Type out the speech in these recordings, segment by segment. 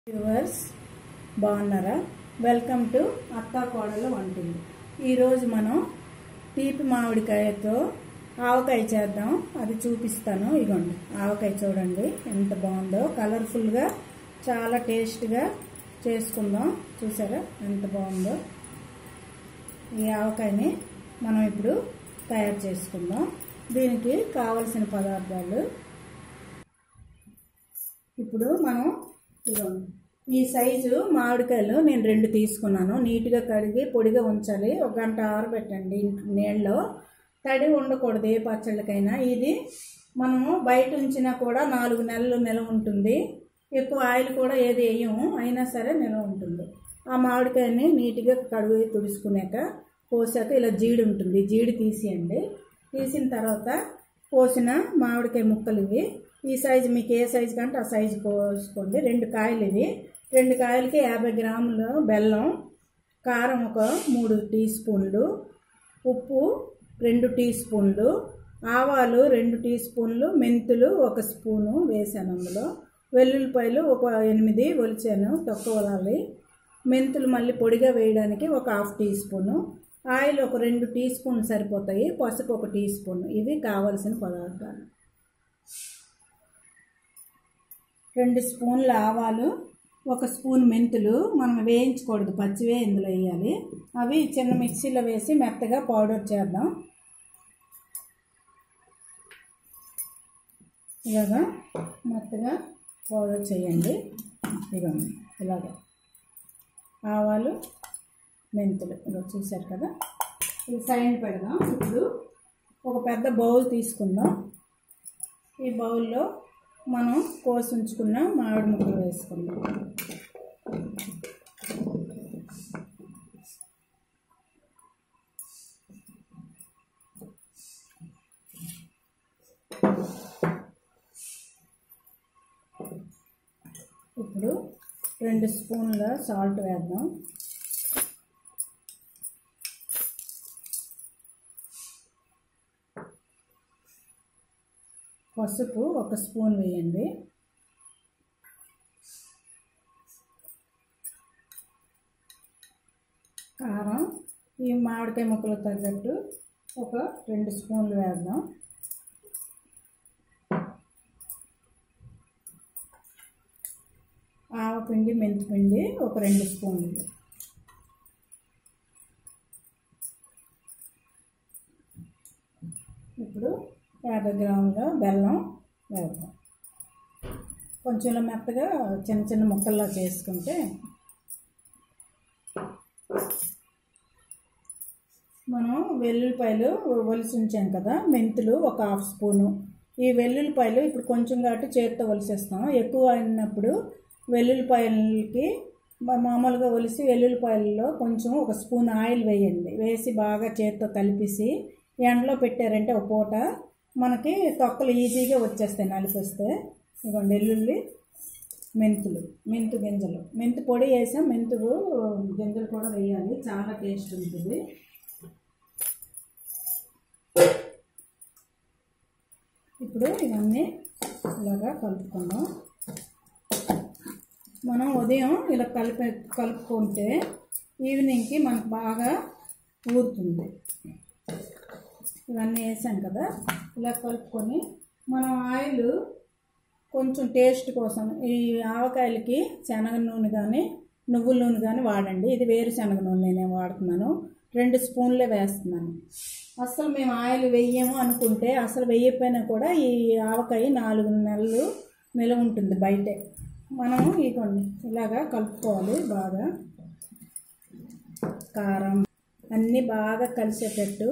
Viewers బాగున్నారా welcome to అత్తా కోడల వంటిల్లు ఈరోజు మనం తీపి మామిడికాయతో ఆవకాయ చేద్దాం అది చూపిస్తాను ఇగోండి ఆవకాయ చూడండి ఎంత బాగుందో కలర్ఫుల్గా చాలా టేస్ట్గా చేసుకుందాం చూసారా ఎంత బాగుందో ఈ ఆవకాయని మనం ఇప్పుడు తయారు చేసుకుందాం దీనికి కావలసిన పదార్థాలు ఇప్పుడు మనం ఇదిగోండి ఈ సైజు మామిడికాయలు నేను రెండు తీసుకున్నాను నీట్గా కడిగి పొడిగా ఉంచాలి ఒక గంట ఆరబెట్టండి నీళ్ళలో తడి ఉండకూడదు ఏ పచ్చళ్ళకైనా ఇది మనము బయట ఉంచినా కూడా నాలుగు నెలలు నిలవ ఉంటుంది ఎక్కువ ఆయిల్ కూడా ఏది వేయము అయినా సరే నిలవ ఉంటుంది ఆ మామిడికాయని నీట్గా కడుగు తుడుచుకున్నాక పోసాక ఇలా జీడి ఉంటుంది జీడి తీసేయండి తీసిన తర్వాత పోసిన మామిడికాయ ముక్కలు ఇవి ఈ సైజు మీకు ఏ సైజు కంటే ఆ సైజు పోసుకోండి రెండు కాయలు ఇవి రెండు కాయలకి యాభై గ్రాములు బెల్లం కారం ఒక మూడు టీ స్పూన్లు ఉప్పు రెండు టీ స్పూన్లు ఆవాలు రెండు టీ స్పూన్లు మెంతులు ఒక స్పూను వేసాను అందులో వెల్లుల్లిపాయలు ఒక ఎనిమిది ఒలిచాను తొక్కవలాలి మెంతులు మళ్ళీ పొడిగా వేయడానికి ఒక హాఫ్ టీ స్పూను ఆయిల్ ఒక రెండు టీ స్పూన్ సరిపోతాయి పసుపు ఒక టీ స్పూన్ ఇవి కావలసిన పదార్థాలు రెండు స్పూన్ల ఆవాలు ఒక స్పూన్ మెంతులు మనం వేయించకూడదు పచ్చివే ఇందులో వేయాలి అవి చిన్న మిక్సీలో వేసి మెత్తగా పౌడర్ చేద్దాం ఇలాగా మెత్తగా పౌడర్ చేయండి ఇవ్వండి ఇలాగా ఆవాలు మెంతులు ఇలా చూశారు కదా ఇది సైడ్ పెడదాం ఇప్పుడు ఒక పెద్ద బౌల్ తీసుకుందాం ఈ బౌల్లో మనం కోసి ఉంచుకున్న మామిడి ముక్కలు వేసుకుందాం ఇప్పుడు రెండు స్పూన్ల సాల్ట్ వేద్దాం పసుపు ఒక స్పూన్ వేయండి కారం ఈ మామిడికాయ ముక్కలు తగ్గట్టు ఒక రెండు స్పూన్లు వేద్దాం ఆవపిండి మెంతిపిండి ఒక రెండు స్పూన్లు ఇప్పుడు యాభై గ్రాముల బెల్లం వేద్దాం కొంచెం మెత్తగా చిన్న చిన్న ముక్కల్లా చేసుకుంటే మనం వెల్లుల్లిపాయలు ఒలిసి ఉంచాం కదా మెంతులు ఒక హాఫ్ స్పూను ఈ వెల్లుల్లిపాయలు ఇప్పుడు కొంచెం కాబట్టి చేతితో ఒలిసేస్తాం ఎక్కువ అయినప్పుడు వెల్లుల్లిపాయలకి మామూలుగా ఒలిసి వెల్లుల్లిపాయల్లో కొంచెం ఒక స్పూన్ ఆయిల్ వేయండి వేసి బాగా చేతితో కలిపేసి ఎండలో పెట్టారంటే ఒక పూట మనకి తొక్కలు ఈజీగా వచ్చేస్తాయి నలిపేస్తే ఇదిగోండి వెల్లుల్లి మెంతులు మెంతు గింజలు మెంతు పొడి వేసాం మెంతు గింజలు కూడా వేయాలి చాలా టేస్ట్ ఉంటుంది ఇప్పుడు ఇవన్నీ ఇలాగా కలుపుకుందాం మనం ఉదయం ఇలా కలిపి కలుపుకుంటే ఈవినింగ్కి మనకు బాగా ఊరుతుంది ఇవన్నీ వేసాం కదా ఇలా కలుపుకొని మనం ఆయిల్ కొంచెం టేస్ట్ కోసం ఈ ఆవకాయలకి శనగ నూనె కానీ నువ్వుల నూనె కానీ వాడండి ఇది వేరుశనగ నూనె నేను వాడుతున్నాను రెండు స్పూన్లే వేస్తున్నాను అసలు మేము ఆయిల్ వెయ్యము అనుకుంటే అసలు వెయ్యకపోయినా కూడా ఈ ఆవకాయ నాలుగు నెలలు నిలవ ఉంటుంది బయటే మనం ఇగోండి ఇలాగా కలుపుకోవాలి బాగా కారం అన్నీ బాగా కలిసేటట్టు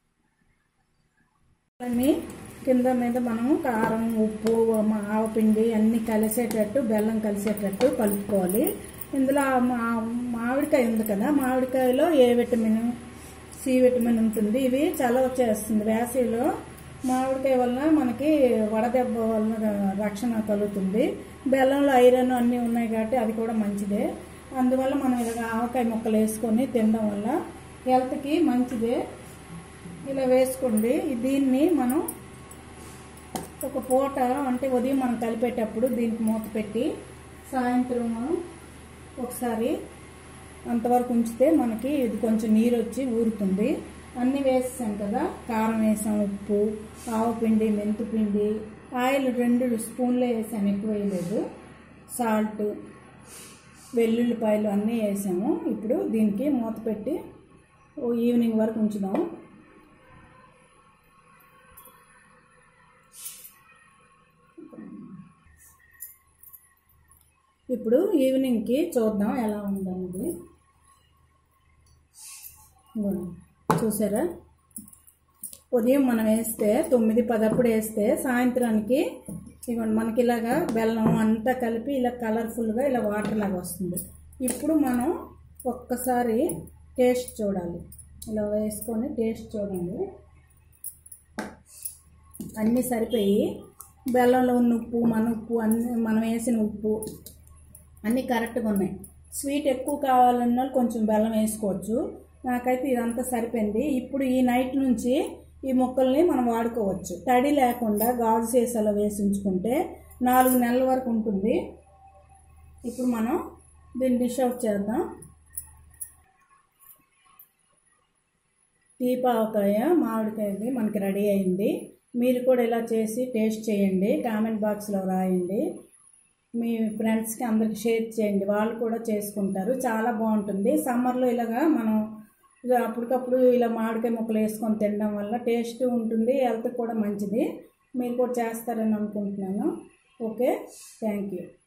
అన్నీ కింద మీద మనం కారం ఉప్పు ఆవపిండి అన్నీ కలిసేటట్టు బెల్లం కలిసేటట్టు కలుపుకోవాలి ఇందులో మా మామిడికాయ ఉంది కదా మామిడికాయలో ఏ విటమిన్ సి విటమిన్ ఉంటుంది ఇవి చలవ చేస్తుంది వేసవిలో మామిడికాయ వల్ల మనకి వడదెబ్బ వలన రక్షణ కలుగుతుంది బెల్లంలో ఐరన్ అన్నీ ఉన్నాయి కాబట్టి అది కూడా మంచిదే అందువల్ల మనం ఇలాగ ఆవకాయ ముక్కలు వేసుకొని తినడం వల్ల హెల్త్కి మంచిదే ఇలా వేసుకోండి దీన్ని మనం ఒక పూట అంటే ఉదయం మనం కలిపేటప్పుడు దీనికి మూత పెట్టి సాయంత్రం ఒకసారి అంతవరకు ఉంచితే మనకి ఇది కొంచెం నీరు వచ్చి ఊరుతుంది అన్నీ వేసాం కదా కారం వేసాం ఉప్పు ఆవు పిండి మెంతు పిండి ఆయిల్ రెండు స్పూన్లే వేసాను ఎక్కువ వేయలేదు సాల్ట్ వెల్లుల్లిపాయలు అన్నీ వేసాము ఇప్పుడు దీనికి మూత పెట్టి ఓ ఈవినింగ్ వరకు ఉంచుదాం ఇప్పుడు ఈవినింగ్కి చూద్దాం ఎలా ఉందన్నది ఇదిగోండి. చూసారా ఉదయం మనం వేస్తే తొమ్మిది పదప్పుడు వేస్తే సాయంత్రానికి ఇదిగోండి మనకి ఇలాగా బెల్లం అంతా కలిపి ఇలా కలర్ఫుల్గా ఇలా వాటర్ లాగా వస్తుంది ఇప్పుడు మనం ఒక్కసారి టేస్ట్ చూడాలి ఇలా వేసుకొని టేస్ట్ చూడండి అన్నీ సరిపోయి బెల్లంలో ఉన్న ఉప్పు మన ఉప్పు అన్ని మనం వేసిన ఉప్పు అన్నీ కరెక్ట్గా ఉన్నాయి స్వీట్ ఎక్కువ కావాలన్న వాళ్ళు కొంచెం బెల్లం వేసుకోవచ్చు నాకైతే ఇదంతా సరిపోయింది ఇప్పుడు ఈ నైట్ నుంచి ఈ ముక్కల్ని మనం వాడుకోవచ్చు తడి లేకుండా గాజు సీసాలో వేసి ఉంచుకుంటే నాలుగు నెలల వరకు ఉంటుంది ఇప్పుడు మనం దీన్ని డిష్ అవుట్ చేద్దాం దీపావకాయ మామిడికాయది మనకి రెడీ అయింది మీరు కూడా ఇలా చేసి టేస్ట్ చేయండి కామెంట్ బాక్స్లో రాయండి మీ ఫ్రెండ్స్కి అందరికి షేర్ చేయండి వాళ్ళు కూడా చేసుకుంటారు చాలా బాగుంటుంది సమ్మర్లో ఇలాగా మనం ఇక అప్పటికప్పుడు ఇలా మామిడికాయ ముక్కలు వేసుకొని తినడం వల్ల టేస్ట్ ఉంటుంది హెల్త్ కూడా మంచిది మీరు కూడా చేస్తారని అనుకుంటున్నాను ఓకే థ్యాంక్ యూ